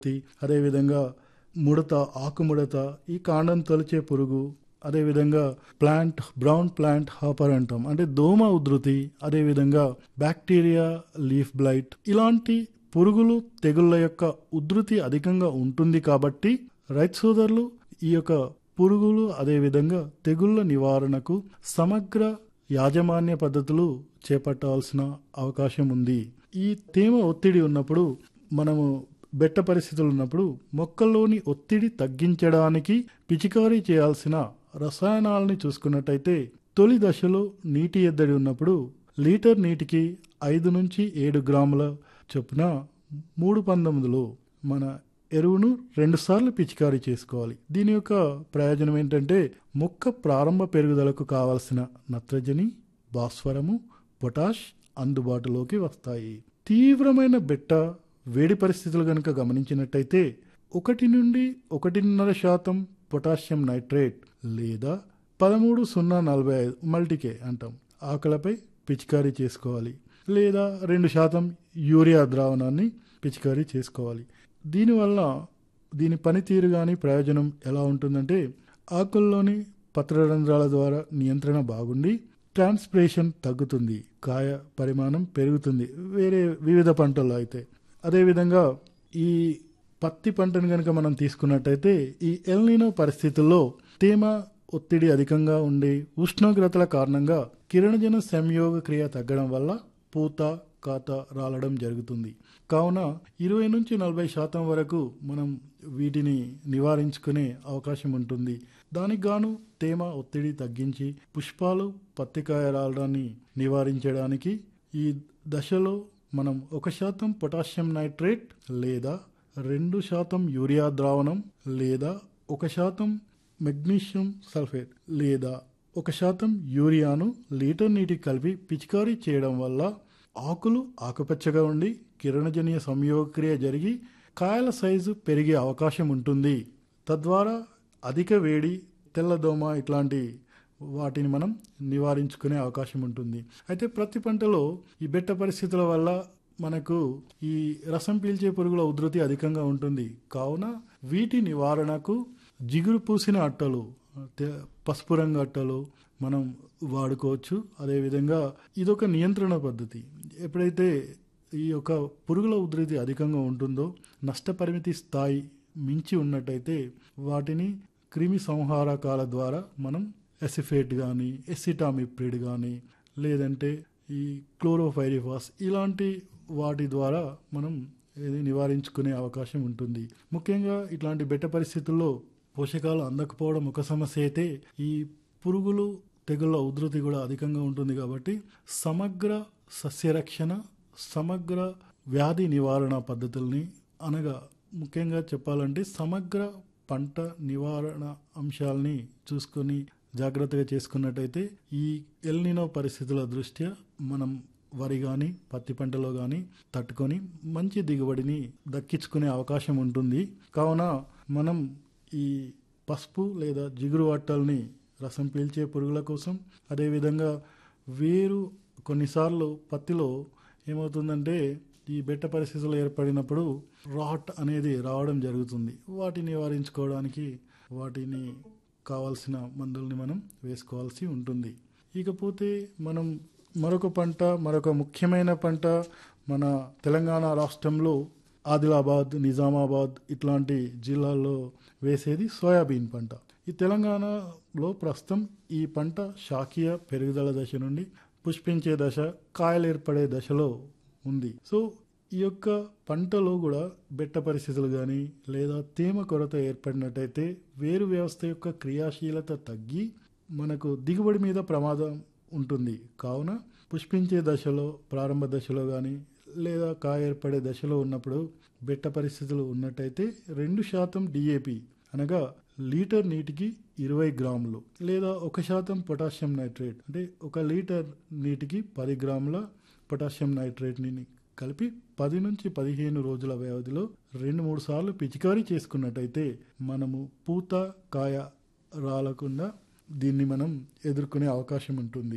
తి అదేవిధంగా ముడత ఆకుముడత ఈ కాండం తొలిచే పురుగు అదేవిధంగా ప్లాంట్ బ్రౌన్ ప్లాంట్ హాపర్ అంటాం అంటే దోమ ఉధృతి అదేవిధంగా బ్యాక్టీరియా లీఫ్ బ్లైట్ ఇలాంటి పురుగులు తెగుళ్ళ యొక్క ఉధృతి అధికంగా ఉంటుంది కాబట్టి రైతు సోదరులు ఈ యొక్క పురుగులు అదేవిధంగా తెగుళ్ళ నివారణకు సమగ్ర యాజమాన్య పద్ధతులు చేపట్టాల్సిన అవకాశం ఉంది ఈ తేమ ఒత్తిడి ఉన్నప్పుడు మనము బెట్ట పరిస్థితులు ఉన్నప్పుడు మొక్కల్లోని ఒత్తిడి తగ్గించడానికి పిచికారీ చేయాల్సిన రసాయనాలని చూసుకున్నట్టయితే తొలి దశలో నీటి ఎద్దడి ఉన్నప్పుడు లీటర్ నీటికి ఐదు నుంచి ఏడు గ్రాముల చొప్పున మూడు పంతొమ్మిదిలో మన ఎరువును రెండుసార్లు పిచికారీ చేసుకోవాలి దీని యొక్క ప్రయోజనం ఏంటంటే మొక్క ప్రారంభ పెరుగుదలకు కావలసిన నత్రజని భాస్వరము పొటాష్ అందుబాటులోకి వస్తాయి తీవ్రమైన బెట్ట వేడి పరిస్థితులు కనుక గమనించినట్టయితే ఒకటి నుండి ఒకటిన్నర శాతం పొటాషియం నైట్రేట్ లేదా పదమూడు సున్నా నలభై ఐదు మల్టీకే అంటాం ఆకలపై పిచికారీ చేసుకోవాలి లేదా రెండు శాతం యూరియా ద్రావణాన్ని పిచికారీ చేసుకోవాలి దీనివల్ల దీని పనితీరు కానీ ప్రయోజనం ఎలా ఉంటుందంటే ఆకుల్లోని పత్రరంధ్రాల ద్వారా నియంత్రణ బాగుండి ట్రాన్స్పిరేషన్ తగ్గుతుంది కాయ పరిమాణం పెరుగుతుంది వేరే వివిధ పంటల్లో అయితే అదేవిధంగా ఈ పత్తి పంటను కనుక మనం తీసుకున్నట్టయితే ఈ ఎల్నినో పరిస్థితుల్లో తేమ ఒత్తిడి అధికంగా ఉండి ఉష్ణోగ్రతల కారణంగా కిరణజన సంయోగ క్రియ తగ్గడం వల్ల పూత కాత రాలడం జరుగుతుంది కావున ఇరవై నుంచి నలభై శాతం వరకు మనం వీటిని నివారించుకునే అవకాశం ఉంటుంది దానికి గాను తేమ ఒత్తిడి తగ్గించి పుష్పాలు పత్తికాయ రాలడాన్ని నివారించడానికి ఈ దశలో మనం ఒక శాతం పొటాషియం నైట్రేట్ లేదా రెండు శాతం యూరియా ద్రావణం లేదా ఒక శాతం మెగ్నీషియం సల్ఫేట్ లేదా ఒక శాతం యూరియాను లీటర్ నీటికి కలిపి పిచికారీ చేయడం వల్ల ఆకులు ఆకుపచ్చగా ఉండి కిరణజనీయ సంయోగక్రియ జరిగి కాయల సైజు పెరిగే అవకాశం ఉంటుంది తద్వారా అధిక వేడి తెల్లదోమ ఇట్లాంటి వాటిని మనం నివారించుకునే అవకాశం ఉంటుంది అయితే ప్రతి పంటలో ఈ బెట్ట పరిస్థితుల వల్ల మనకు ఈ రసం పీల్చే పురుగుల ఉధృతి అధికంగా ఉంటుంది కావున వీటి నివారణకు జిగురు పూసిన అట్టలు తె- పసుపు రంగు అట్టలు మనం వాడుకోవచ్చు అదేవిధంగా ఇదొక నియంత్రణ పద్ధతి ఎప్పుడైతే ఈ యొక్క పురుగుల ఉధృతి అధికంగా ఉంటుందో నష్టపరిమితి స్థాయి మించి ఉన్నట్టయితే వాటిని క్రిమి సంహారకాల ద్వారా మనం ఎసిఫేట్ కానీ ఎసిటామిప్రిడ్ కానీ లేదంటే ఈ క్లోరోఫైరిఫాస్ ఇలాంటి వాటి ద్వారా మనం ఇది నివారించుకునే అవకాశం ఉంటుంది ముఖ్యంగా ఇట్లాంటి బెట్ట పరిస్థితుల్లో పోషకాలు అందకపోవడం ఒక సమస్య అయితే ఈ పురుగులు తెగుళ్ళ ఉధృతి కూడా అధికంగా ఉంటుంది కాబట్టి సమగ్ర సస్యరక్షణ సమగ్ర వ్యాధి నివారణ పద్ధతుల్ని అనగా ముఖ్యంగా చెప్పాలంటే సమగ్ర పంట నివారణ అంశాలని చూసుకొని జాగ్రత్తగా చేసుకున్నట్టయితే ఈ ఎల్నినో పరిస్థితుల దృష్ట్యా మనం వరి కానీ పత్తి పంటలో కానీ తట్టుకొని మంచి దిగుబడిని దక్కించుకునే అవకాశం ఉంటుంది కావున మనం ఈ పసుపు లేదా జిగురు వట్టల్ని రసం పీల్చే పురుగుల కోసం అదేవిధంగా వేరు కొన్నిసార్లు పత్తిలో ఏమవుతుందంటే ఈ బెట్ట పరిస్థితులు ఏర్పడినప్పుడు రాట్ అనేది రావడం జరుగుతుంది వాటిని నివారించుకోవడానికి వాటిని కావాల్సిన మందుల్ని మనం వేసుకోవాల్సి ఉంటుంది ఇకపోతే మనం మరొక పంట మరొక ముఖ్యమైన పంట మన తెలంగాణ రాష్ట్రంలో ఆదిలాబాద్ నిజామాబాద్ ఇట్లాంటి జిల్లాల్లో వేసేది సోయాబీన్ పంట ఈ తెలంగాణలో ప్రస్తుతం ఈ పంట శాఖీయ పెరుగుదల దశ నుండి పుష్పించే దశ కాయలు ఏర్పడే దశలో ఉంది సో ఈ యొక్క పంటలో కూడా బెట్ట పరిస్థితులు కానీ లేదా తేమ కొరత ఏర్పడినట్టయితే వేరు వ్యవస్థ యొక్క క్రియాశీలత తగ్గి మనకు దిగుబడి మీద ప్రమాదం ఉంటుంది కావున పుష్పించే దశలో ప్రారంభ దశలో కానీ లేదా కాయ ఏర్పడే దశలో ఉన్నప్పుడు బెట్ట పరిస్థితులు ఉన్నట్టయితే రెండు శాతం డిఏపి అనగా లీటర్ నీటికి ఇరవై గ్రాములు లేదా ఒక శాతం పొటాషియం నైట్రేట్ అంటే ఒక లీటర్ నీటికి పది గ్రాముల పొటాషియం నైట్రేట్ని కలిపి పది నుంచి పదిహేను రోజుల వ్యవధిలో రెండు మూడు సార్లు పిచికారీ చేసుకున్నట్టయితే మనము పూత కాయ రాలకుండా దీన్ని మనం ఎదుర్కొనే అవకాశం ఉంటుంది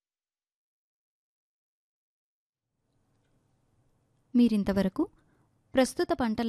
మీరింతవరకు ప్రస్తుత పంటల